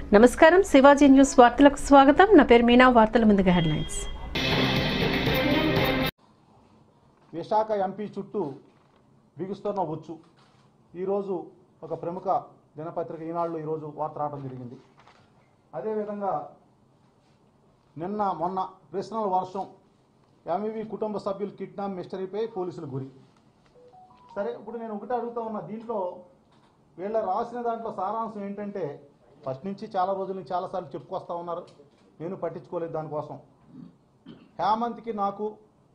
నమస్కారం శివాజీ న్యూస్ వార్తలకు స్వాగతం నా పేరు మీనా వార్తల ముందుగా హెడ్లైన్స్ విశాఖ ఎంపీ చుట్టూ బిగుస్తున్న ఉచ్చు ఈరోజు ఒక ప్రముఖ దినపత్రిక ఈనాడులో ఈరోజు వార్త రావడం జరిగింది అదేవిధంగా నిన్న మొన్న ప్రశ్నల వర్షం ఎంఈవి కుటుంబ సభ్యులు కిడ్నాప్ మిస్టరీపై పోలీసులు గురి సరే ఇప్పుడు నేను ఒకటి అడుగుతా ఉన్నా దీంట్లో వీళ్ళ రాసిన దాంట్లో సారాంశం ఏంటంటే ఫస్ట్ నుంచి చాలా రోజుల నుంచి చాలాసార్లు చెప్పుకొస్తా ఉన్నారు నేను పట్టించుకోలేదు దానికోసం హేమంత్కి నాకు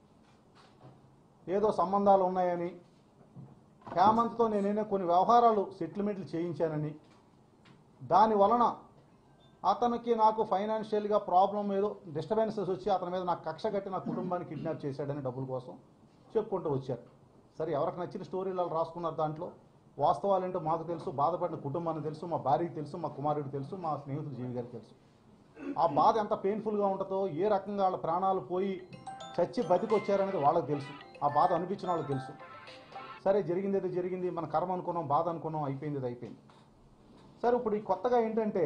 ఏదో సంబంధాలు ఉన్నాయని హేమంత్తో నేనే కొన్ని వ్యవహారాలు సెటిల్మెంట్లు చేయించానని దాని వలన అతనికి నాకు ఫైనాన్షియల్గా ప్రాబ్లం ఏదో డిస్టర్బెన్సెస్ వచ్చి అతని మీద నాకు కక్ష కట్టి నా కుటుంబాన్ని కిడ్నాప్ చేశాడని డబ్బుల కోసం చెప్పుకుంటూ వచ్చారు సరే ఎవరికి నచ్చిన స్టోరీలు వాళ్ళు రాసుకున్నారు దాంట్లో వాస్తవాలు ఏంటో మాకు తెలుసు బాధపడిన కుటుంబానికి తెలుసు మా భార్యకి తెలుసు మా కుమారుడికి తెలుసు మా స్నేహితుడు జీవి గారికి తెలుసు ఆ బాధ ఎంత పెయిన్ఫుల్గా ఉంటుందో ఏ రకంగా వాళ్ళ ప్రాణాలు పోయి చచ్చి బతికి వచ్చారనేది వాళ్ళకి తెలుసు ఆ బాధ అనిపించిన వాళ్ళకి తెలుసు సరే జరిగింది ఏదో జరిగింది మన కర్మ అనుకున్నాం బాధ అనుకున్నాం అయిపోయింది ఇది అయిపోయింది సరే ఇప్పుడు ఈ కొత్తగా ఏంటంటే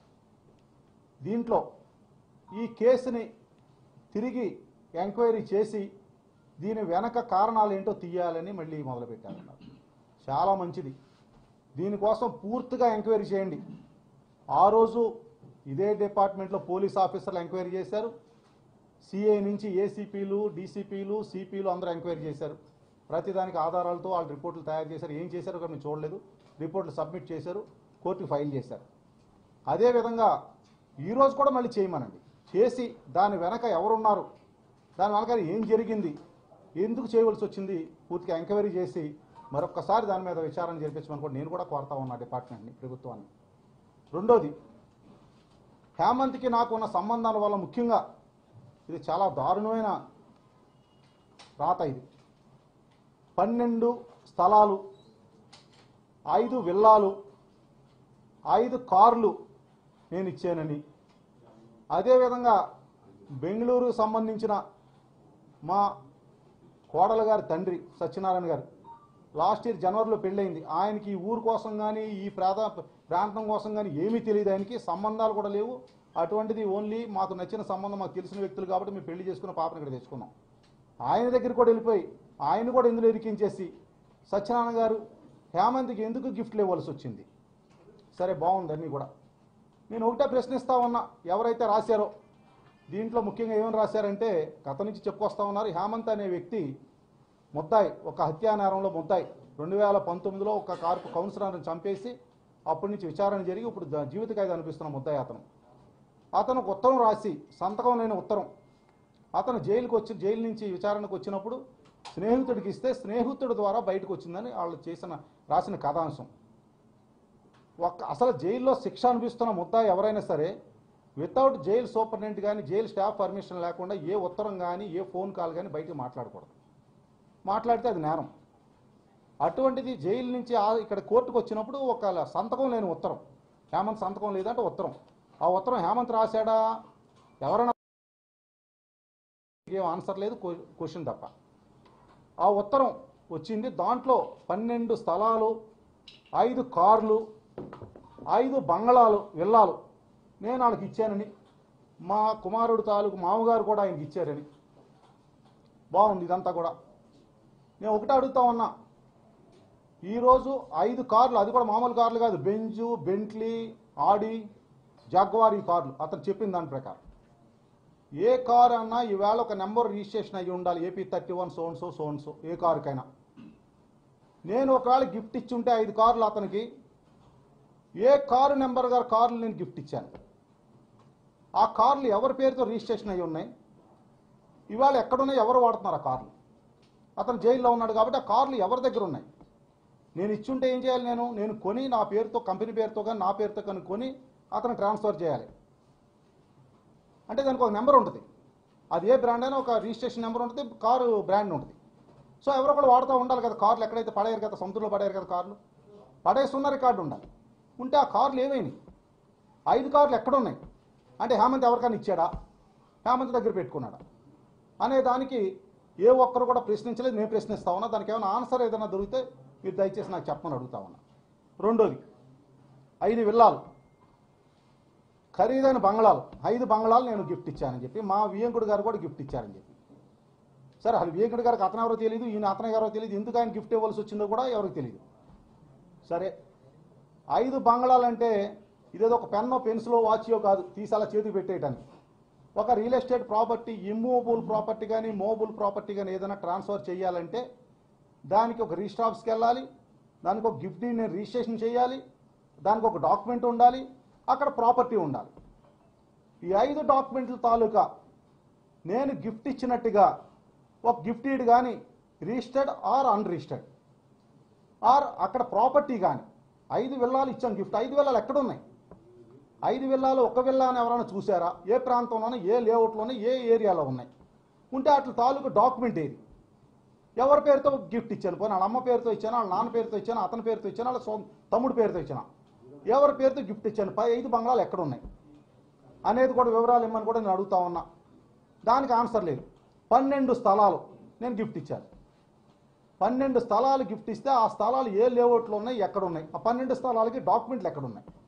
దీంట్లో ఈ కేసుని తిరిగి ఎంక్వైరీ చేసి దీని వెనక కారణాలు ఏంటో తీయాలని మళ్ళీ మొదలుపెట్టారన్నారు చాలా మంచిది దీనికోసం పూర్తిగా ఎంక్వైరీ చేయండి ఆ రోజు ఇదే డిపార్ట్మెంట్లో పోలీస్ ఆఫీసర్లు ఎంక్వైరీ చేశారు సిఐ నుంచి ఏసీపీలు డీసీపీలు సిపిలు అందరూ ఎంక్వైరీ చేశారు ప్రతిదానికి ఆధారాలతో వాళ్ళు రిపోర్ట్లు తయారు చేశారు ఏం చేశారో కూడా మేము చూడలేదు రిపోర్ట్లు సబ్మిట్ చేశారు కోర్టుకు ఫైల్ చేశారు అదేవిధంగా ఈరోజు కూడా మళ్ళీ చేయమనండి చేసి దాని వెనక ఎవరున్నారు దాని వెనక ఏం జరిగింది ఎందుకు చేయవలసి వచ్చింది పూర్తిగా ఎంక్వైరీ చేసి మరొక్కసారి దాని మీద విచారణ జరిపించమని కూడా నేను కూడా కోరుతా ఉన్నా డిపార్ట్మెంట్ని ప్రభుత్వాన్ని రెండోది హేమంత్కి నాకు ఉన్న సంబంధాల వల్ల ముఖ్యంగా ఇది చాలా దారుణమైన రాత ఇది పన్నెండు స్థలాలు ఐదు విల్లాలు ఐదు కార్లు నేను ఇచ్చానని అదేవిధంగా బెంగళూరుకు సంబంధించిన మా కోడలు గారి తండ్రి సత్యనారాయణ గారు లాస్ట్ ఇయర్ జనవరిలో పెళ్ళయింది ఆయనకి ఈ ఊరు కోసం కానీ ఈ ప్రాంత ప్రాంతం కోసం కానీ ఏమీ తెలియదు ఆయనకి సంబంధాలు కూడా లేవు అటువంటిది ఓన్లీ మాకు నచ్చిన సంబంధం మాకు తెలిసిన వ్యక్తులు కాబట్టి మేము పెళ్లి చేసుకున్న పాపను ఇక్కడ తెచ్చుకున్నాం ఆయన దగ్గర కూడా వెళ్ళిపోయి ఆయన కూడా ఇందులో ఇరికించేసి సత్యనారాయణ గారు హేమంత్కి ఎందుకు గిఫ్ట్లు ఇవ్వాల్సి వచ్చింది సరే బాగుంది అన్నీ కూడా నేను ఒకటే ప్రశ్నిస్తా ఉన్నా ఎవరైతే రాశారో దీంట్లో ముఖ్యంగా ఏమని రాశారంటే గత నుంచి చెప్పుకొస్తా ఉన్నారు హేమంత్ అనే వ్యక్తి ముద్దాయి ఒక హత్యా నేరంలో ముద్దాయి రెండు వేల పంతొమ్మిదిలో ఒక కార్పు కౌన్సిలర్ని చంపేసి అప్పటి నుంచి విచారణ జరిగి ఇప్పుడు ద- జీవిత ఖైదు అనిపిస్తున్న ముద్దాయి అతను అతను ఒక ఉత్తరం రాసి సంతకం లేని ఉత్తరం అతను జైలుకి వచ్చి జైలు నుంచి విచారణకు వచ్చినప్పుడు స్నేహితుడికి ఇస్తే స్నేహితుడి ద్వారా బయటకు వచ్చిందని వాళ్ళు చేసిన రాసిన కథాంశం ఒక్క అసలు జైల్లో శిక్ష అనిపిస్తున్న ముద్దాయి ఎవరైనా సరే వితౌట్ జైలు సూపరింటెండెంట్ కానీ జైలు స్టాఫ్ పర్మిషన్ లేకుండా ఏ ఉత్తరం కానీ ఏ ఫోన్ కాల్ కానీ బయటకు మాట్లాడకూడదు మాట్లాడితే అది నేరం అటువంటిది జైలు నుంచి ఆ- ఇక్కడ కోర్టుకు వచ్చినప్పుడు ఒక సంతకం లేని ఉత్తరం హేమంత్ సంతకం లేదంటే ఉత్తరం ఆ ఉత్తరం హేమంత్ రాశాడా ఎవరైనా ఏం ఆన్సర్ లేదు క్వ- క్వశ్చన్ తప్ప ఆ ఉత్తరం వచ్చింది దాంట్లో పన్నెండు స్థలాలు ఐదు కార్లు ఐదు బంగళాలు విల్లాలు నేను వాళ్ళకి ఇచ్చానని మా కుమారుడు తాలూకు మామగారు కూడా ఆయనకి ఇచ్చారని బాగుంది ఇదంతా కూడా నేను ఒకటే అడుగుతా ఉన్నా ఈరోజు ఐదు కార్లు అది కూడా మామూలు కార్లు కాదు బెంజు బెంట్లీ ఆడి జాగ్వార్ ఈ కార్లు అతను చెప్పిన దాని ప్రకారం ఏ కార్ అన్నా ఈవేళ ఒక నెంబర్ రిజిస్ట్రేషన్ అయ్యి ఉండాలి ఏపీ థర్టీ వన్ సోన్సో సోన్సో ఏ కారుకైనా నేను ఒకవేళ గిఫ్ట్ ఇచ్చి ఉంటే ఐదు కార్లు అతనికి ఏ కారు నెంబర్ గారు కార్లు నేను గిఫ్ట్ ఇచ్చాను ఆ కార్లు ఎవరి పేరుతో రిజిస్ట్రేషన్ అయ్యి ఉన్నాయి ఇవాళ ఎక్కడున్నాయి ఎవరు వాడుతున్నారు ఆ కార్లు అతను జైల్లో ఉన్నాడు కాబట్టి ఆ కార్లు ఎవరి దగ్గర ఉన్నాయి నేను ఇచ్చుంటే ఏం చేయాలి నేను నేను కొని నా పేరుతో కంపెనీ పేరుతో కానీ నా పేరుతో కానీ కొని అతను ట్రాన్స్ఫర్ చేయాలి అంటే దానికి ఒక నెంబర్ ఉంటుంది అది ఏ బ్రాండ్ అయినా ఒక రిజిస్ట్రేషన్ నెంబర్ ఉంటుంది కారు బ్రాండ్ ఉంటుంది సో ఎవరో ఒకరు వాడుతూ ఉండాలి కదా కార్లు ఎక్కడైతే పడేయరు కదా సముద్రంలో పడేయరు కదా కార్లు పడేస్తున్న రికార్డు ఉండాలి ఉంటే ఆ కార్లు ఏమైనాయి ఐదు కార్లు ఎక్కడున్నాయి అంటే హేమంత్ ఎవరికైనా ఇచ్చాడా హేమంత్ దగ్గర పెట్టుకున్నాడా అనే దానికి ఏ ఒక్కరు కూడా ప్రశ్నించలేదు నేను ప్రశ్నిస్తా ఉన్నా దానికి ఏమైనా ఆన్సర్ ఏదైనా దొరికితే మీరు దయచేసి నాకు చెప్పమని అడుగుతా ఉన్నా రెండోది ఐదు విల్లాలు ఖరీదైన బంగ్లాలు ఐదు బంగ్లాలు నేను గిఫ్ట్ ఇచ్చానని చెప్పి మా వియంకుడు గారు కూడా గిఫ్ట్ ఇచ్చారని చెప్పి సరే అది వియంకుడు గారికి అతను ఎవరో తెలియదు ఈయన అతను ఎవరో తెలియదు ఎందుకు ఆయన గిఫ్ట్ ఇవ్వాల్సి వచ్చిందో కూడా ఎవరికి తెలియదు సరే ఐదు బంగ్లాలంటే ఇదేదో ఒక పెన్నో పెన్సిలో వాచియో కాదు తీసి అలా చేతికి పెట్టేయటానికి ఒక real estate property immovable property కానీ మూవబుల్ ప్రాపర్టీ కానీ ఏదైనా ట్రాన్స్ఫర్ చేయాలంటే దానికి ఒక రిజిస్టర్ ఆఫీస్కి వెళ్ళాలి దానికి ఒక గిఫ్ట్ నేను రిజిస్ట్రేషన్ చేయాలి దానికి ఒక డాక్యుమెంట్ ఉండాలి అక్కడ ప్రాపర్టీ ఉండాలి ఈ ఐదు డాక్యుమెంట్ల తాలూకా నేను గిఫ్ట్ ఇచ్చినట్టుగా ఒక గిఫ్ట్ ఈడ్ కానీ రిజిస్టర్డ్ ఆర్ అన్రిజిస్టర్డ్ ఆర్ అక్కడ ప్రాపర్టీ కానీ ఐదు విల్లాలు ఇచ్చాను గిఫ్ట్ ఐదు విల్లాలు ఎక్కడున్నాయి ఐదు విల్లాలు ఒక విల్లా అని ఎవరైనా చూసారా ఏ ప్రాంతంలోనే ఏ లేఅవుట్లోనే ఏ ఏరియాలో ఉన్నాయి ఉంటే అట్ల తాలూకు డాక్యుమెంట్ ఏది ఎవరి పేరుతో గిఫ్ట్ ఇచ్చాను పోనీ వాళ్ళ అమ్మ పేరుతో ఇచ్చాను వాళ్ళ నాన్న పేరుతో ఇచ్చాను అతని పేరుతో ఇచ్చాను వాళ్ళ సొం తమ్ముడు పేరుతో ఇచ్చాను ఎవరి పేరుతో గిఫ్ట్ ఇచ్చాను పై ఐదు బంగ్లాలు ఎక్కడ ఉన్నాయి అనేది కూడా వివరాలు ఇమ్మని కూడా నేను అడుగుతా ఉన్నా దానికి ఆన్సర్ లేదు పన్నెండు స్థలాలు నేను గిఫ్ట్ ఇచ్చాను పన్నెండు స్థలాలు గిఫ్ట్ ఇస్తే ఆ స్థలాలు ఏ లేఅవుట్లో ఉన్నాయి ఎక్కడ ఉన్నాయి ఆ పన్నెండు స్థలాలకి డాక్యుమెంట్లు ఎక్కడ ఉన్నాయి